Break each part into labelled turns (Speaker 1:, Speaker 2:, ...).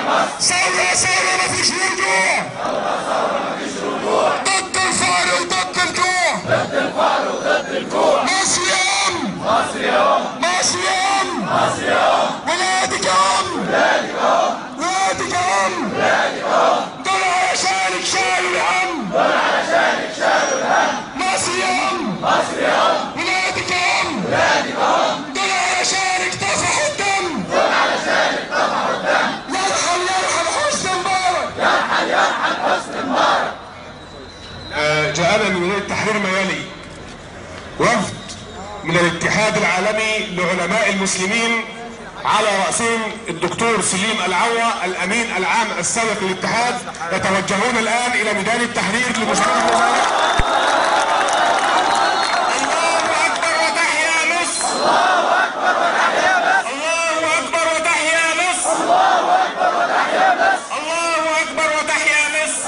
Speaker 1: ثورة ثورة مفيش رجوع ضد الفقر وضد الجوع مصر يا أم مصر يا أم ولادك يا أم ولادك يا أم دول علشانك شالوا الهم مصر يا أم ولادك يا أم دول علشانك طفحوا الدم يرحل يرحل حسن مبارك
Speaker 2: جاءنا من ولاية التحرير ما يلي وفد من الاتحاد العالمي لعلماء المسلمين على رأسهم الدكتور سليم العوة الأمين العام السابق للاتحاد يتوجهون الآن إلى ميدان التحرير لمشاركة ذلك الله أكبر وتحيا مصر الله أكبر وتحيا مصر الله أكبر وتحيا مصر الله أكبر وتحيا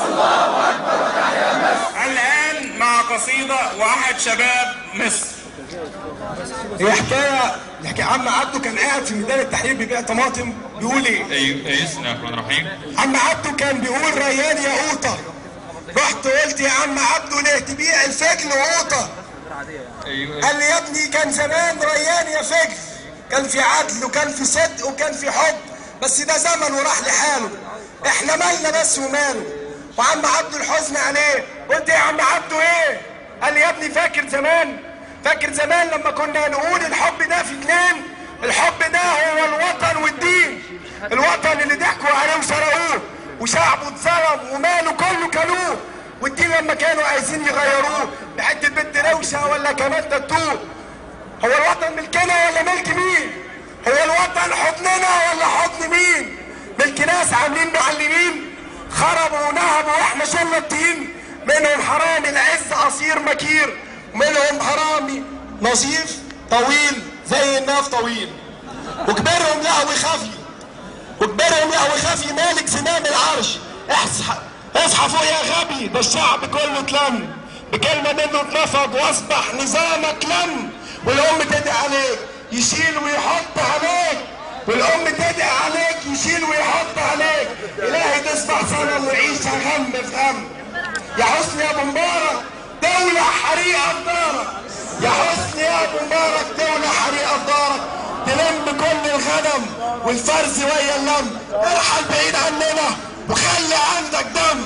Speaker 2: مصر الآن مع قصيدة وأحد شباب مصر
Speaker 1: هي حكايه الحكايه عم عبده كان قاعد في ميدان التحرير بيبيع طماطم بيقول ايه؟
Speaker 3: ايوه ايه بسم الله الرحمن الرحيم
Speaker 1: عم عبده كان بيقول ريان يا قوطه رحت قلت يا عم عبده ليه تبيع الفجل وقوطه؟
Speaker 3: ايوه
Speaker 1: قال لي يا ابني كان زمان ريان يا فجل كان في عدل وكان في صدق وكان في حب بس ده زمن وراح لحاله احنا مالنا بس وماله وعم عبده الحزن عليه قلت يا عم عبده ايه قال لي يا ابني فاكر زمان فاكر زمان لما كنا نقول الحب ده في اتنين الحب ده هو الوطن والدين الوطن اللي ضحكوا عليه وسرقوه وشعبه اتظلم وماله كله كلوه والدين لما كانوا عايزين يغيروه بحته بنت روشه ولا كمان تاتوه هو الوطن ملكنا ولا ملك مين؟ هو الوطن حضننا ولا حضن مين؟ ملك ناس عاملين معلمين خربوا ونهبوا واحنا شلنا الطين منهم حرامي العز قصير مكير ومنهم حرامي نظيف طويل زي الناف طويل وكبرهم لهوي خفي وكبرهم لهوي خفي مالك زمام العرش اصحى اصحى فوق يا غبي ده الشعب كله اتلم بكلمة منه اتنفض واصبح نظامك لم والام تدعي عليك يشيل ويحط عليك والام تدعي عليك يشيل ويحط عليك الهي تصبح صنم ويعيش غم في غم يا حسني يا ابو مبارك دولة حريقة في دارك يا حسني يا ابو مبارك دولة حريقة في دارك تلم كل الغنم والفرز ويا اللم ارحل بعيد عننا وخلي عندك دم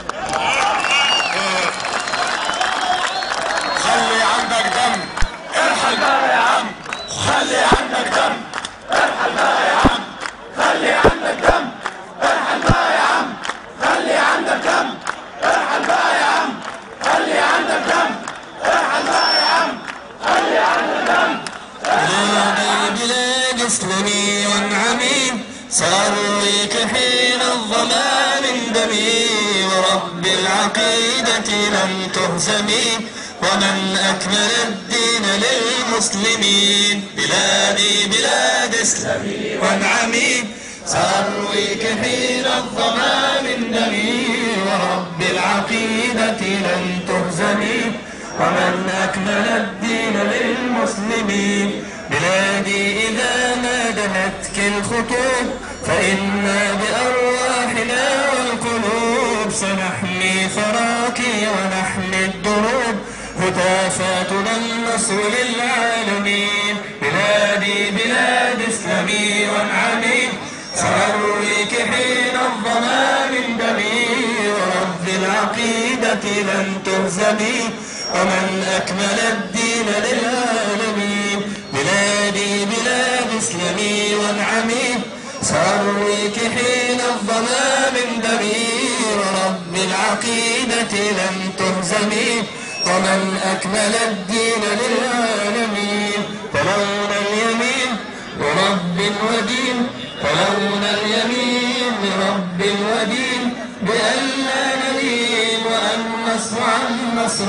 Speaker 2: خلي عندك دم
Speaker 4: بلادي بلاد اسلمي عميم سأرويك حين الظما من دمي ورب العقيدة لم تهزمي ومن أكمل الدين للمسلمين بلادي بلاد اسلمي وانعمي سأرويك حين الظما من دمي ورب العقيدة لم تهزمي ومن أكمل الدين للمسلمين بلادي إذا ما دهتك الخطوب فإنا بأرواحنا والقلوب سنحمي ثراك ونحمي الدروب هتافاتنا النصر للعالمين بلادي بلاد اسلمي وانعمي سنرويك حين الظما من دمي ورب العقيدة لن تهزمي ومن أكمل الدين للعالمين بلادي بلاد اسلمي وانعمي سأرويك حين الظما من دمي ورب العقيدة لم تهزمي ومن أكمل الدين للعالمين فلولا اليمين ورب ودين فلولا اليمين لرب ودين بأن لا نلين وأن نصنع النصر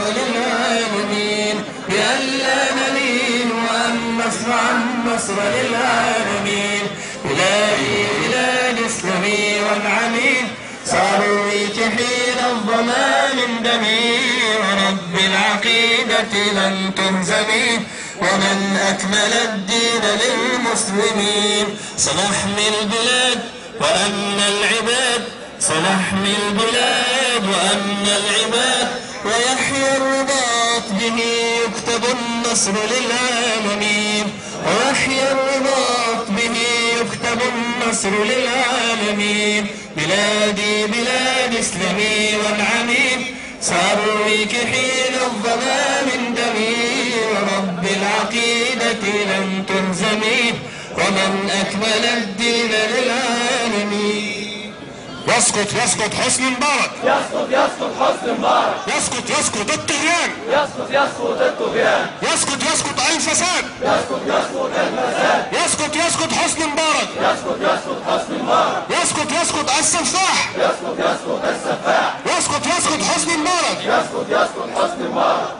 Speaker 4: للعالمين بأن لا نلين وأن نصنع النصر للعالمين بلادي بلاد اسلمي وانعمي سأرويك حين الظما من دمي ورب العقيدة لن تهزمي ومن أكمل الدين للمسلمين سنحمي البلاد وأن العباد سنحمي البلاد وأن العباد ويحيى الرباط به يكتب النصر للعالمين ويحيى الرباط به يكتب النصر للعالمين بلادي بلاد اسلمي وانعمي سأرويك حين الظما من دمي ورب العقيدة لم تهزمي ومن أكمل الدين للعالمين
Speaker 2: يسقط يسقط حسني مبارك
Speaker 5: يسقط يسقط حسن مبارك
Speaker 2: يسقط يسقط الطغيان
Speaker 5: يسقط يسقط الطغيان
Speaker 2: يسقط يسقط الفساد
Speaker 5: يسقط يسقط الفساد
Speaker 2: يسقط يسقط حسني مبارك
Speaker 5: يسقط يسقط حسن مبارك
Speaker 2: يسقط يسقط السفاح
Speaker 5: يسقط يسقط السفاح
Speaker 2: يسقط يسقط حسني مبارك
Speaker 5: يسقط يسقط حسن مبارك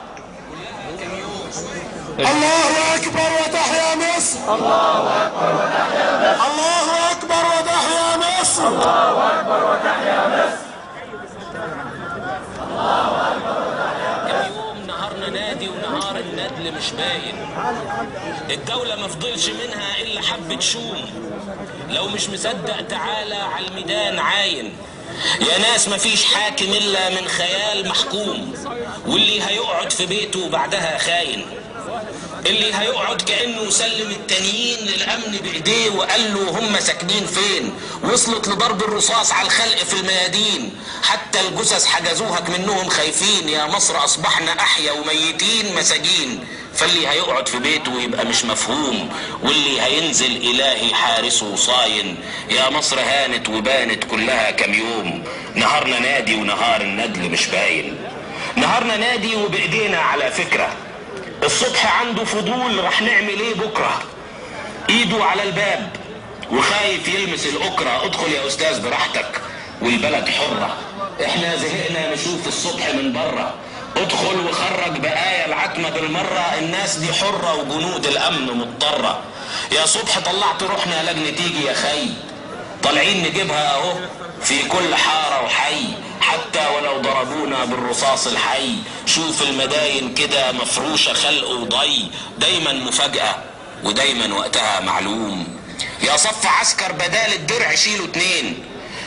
Speaker 2: الله اكبر وتحيا مصر الله اكبر وتحيا مصر الله اكبر وتحيا مصر
Speaker 5: الله اكبر وتحيا مصر
Speaker 6: يوم نهارنا نادي ونهار الندل مش باين الدولة ما فضلش منها إلا حبة شوم لو مش مصدق تعالى على الميدان عاين يا ناس مفيش حاكم إلا من خيال محكوم واللي هيقعد في بيته بعدها خاين اللي هيقعد كأنه سلم التانيين للأمن بإيديه وقال له هم ساكنين فين وصلت لضرب الرصاص على الخلق في الميادين حتى الجثث حجزوهك منهم خايفين يا مصر أصبحنا أحيا وميتين مساجين فاللي هيقعد في بيته يبقى مش مفهوم واللي هينزل إلهي حارسه صاين يا مصر هانت وبانت كلها كم يوم نهارنا نادي ونهار الندل مش باين نهارنا نادي وبإيدينا على فكرة الصبح عنده فضول راح نعمل ايه بكره ايده على الباب وخايف يلمس الاكرة ادخل يا استاذ براحتك والبلد حرة احنا زهقنا نشوف الصبح من بره ادخل وخرج بآية العتمة بالمرة الناس دي حرة وجنود الامن مضطرة يا صبح طلعت روحنا لجنة تيجي يا خي طالعين نجيبها اهو في كل حارة وحي حتى ولو ضربونا بالرصاص الحي شوف المداين كده مفروشة خلق وضي دايما مفاجأة ودايما وقتها معلوم يا صف عسكر بدال الدرع شيلوا اتنين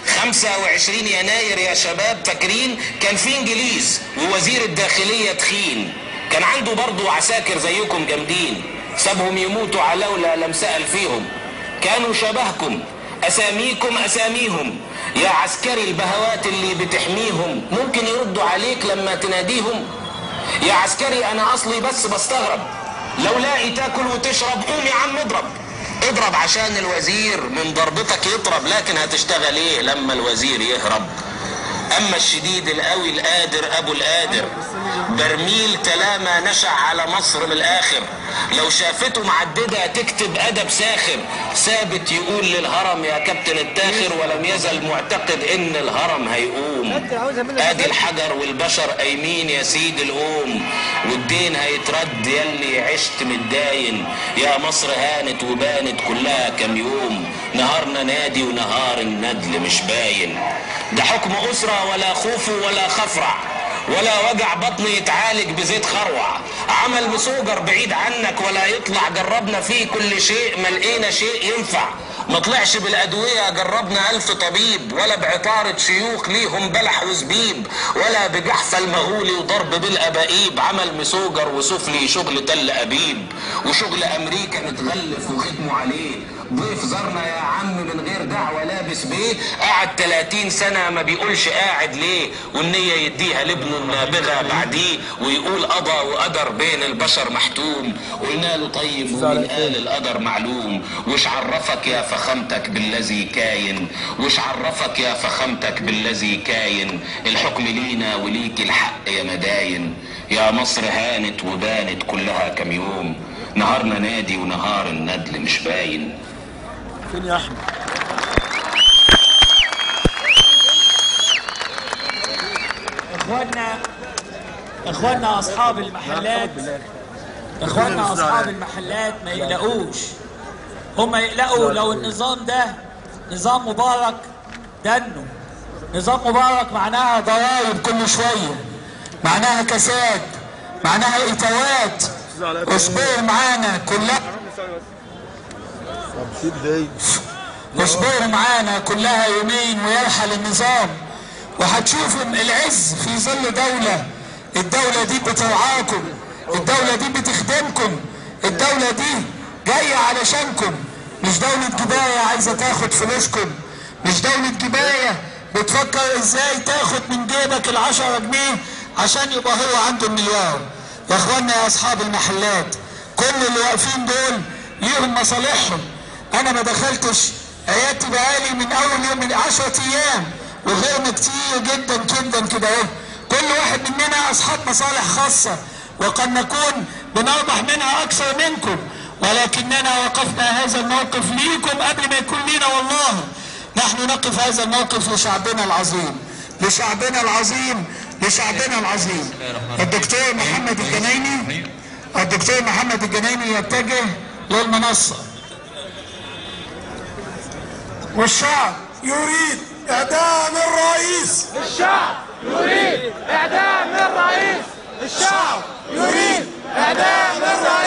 Speaker 6: 25 يناير يا شباب فاكرين كان في انجليز ووزير الداخلية تخين كان عنده برضه عساكر زيكم جامدين سابهم يموتوا على لم سأل فيهم كانوا شبهكم اساميكم اساميهم يا عسكري البهوات اللي بتحميهم ممكن يردوا عليك لما تناديهم يا عسكري انا اصلي بس بستغرب لو لاقي تاكل وتشرب قوم يا عم اضرب اضرب عشان الوزير من ضربتك يضرب لكن هتشتغل ايه لما الوزير يهرب اما الشديد القوي القادر ابو القادر برميل تلامة نشع على مصر من الاخر لو شافته معددة تكتب ادب ساخر ثابت يقول للهرم يا كابتن التاخر ولم يزل معتقد ان الهرم هيقوم ادي الحجر والبشر قايمين يا سيد القوم والدين هيترد يلي عشت متداين يا مصر هانت وبانت كلها كم يوم نهارنا نادي ونهار الندل مش باين ده حكم أسرة ولا خوف ولا خفرع ولا وجع بطن يتعالج بزيت خروع عمل مسوجر بعيد عنك ولا يطلع جربنا فيه كل شيء ما لقينا شيء ينفع ما طلعش بالأدوية جربنا ألف طبيب ولا بعطارة شيوخ ليهم بلح وزبيب ولا بجحفة المغولي وضرب بالأبائيب عمل مسوجر وسفلي شغل تل أبيب وشغل أمريكا متغلف وختموا عليه ضيف زرنا يا عم من غير دعوة لابس بيه قعد 30 سنة ما بيقولش قاعد ليه والنية يديها لابنه النابغة بعديه ويقول قضى وقدر بين البشر محتوم قلنا له طيب ومين قال القدر معلوم وش عرفك يا فخامتك بالذي كاين وش عرفك يا فخامتك بالذي كاين الحكم لينا وليك الحق يا مداين يا مصر هانت وبانت كلها كم يوم نهارنا نادي ونهار الندل مش باين
Speaker 1: فين يا احمد
Speaker 7: اخواننا اخواننا اصحاب المحلات اخواننا اصحاب المحلات ما يقلقوش هم يقلقوا لو النظام ده نظام مبارك دنه نظام مبارك معناها ضرائب كل شويه معناها كساد معناها اتوات اصبروا معانا كلها واصبروا معانا كلها يومين ويرحل النظام وهتشوفوا العز في ظل دولة الدولة دي بترعاكم الدولة دي بتخدمكم الدولة دي جاية علشانكم مش دولة جباية عايزة تاخد فلوسكم مش دولة جباية بتفكر ازاي تاخد من جيبك العشرة جنيه عشان يبقى هو عنده المليار يا اخوانا يا اصحاب المحلات كل اللي واقفين دول ليهم مصالحهم انا ما دخلتش عيادتي بقالي من اول يوم من 10 ايام وغيرنا كتير جدا جدا كده اهو كل واحد مننا اصحاب مصالح خاصه وقد نكون بنربح منها اكثر منكم ولكننا وقفنا هذا الموقف ليكم قبل ما يكون لينا والله نحن نقف هذا الموقف لشعبنا العظيم لشعبنا العظيم لشعبنا العظيم الدكتور محمد الجنايني الدكتور محمد الجنايني يتجه للمنصه
Speaker 1: والشعب يريد اعدام الرئيس
Speaker 5: الشعب يريد اعدام الرئيس الشعب يريد اعدام الرئيس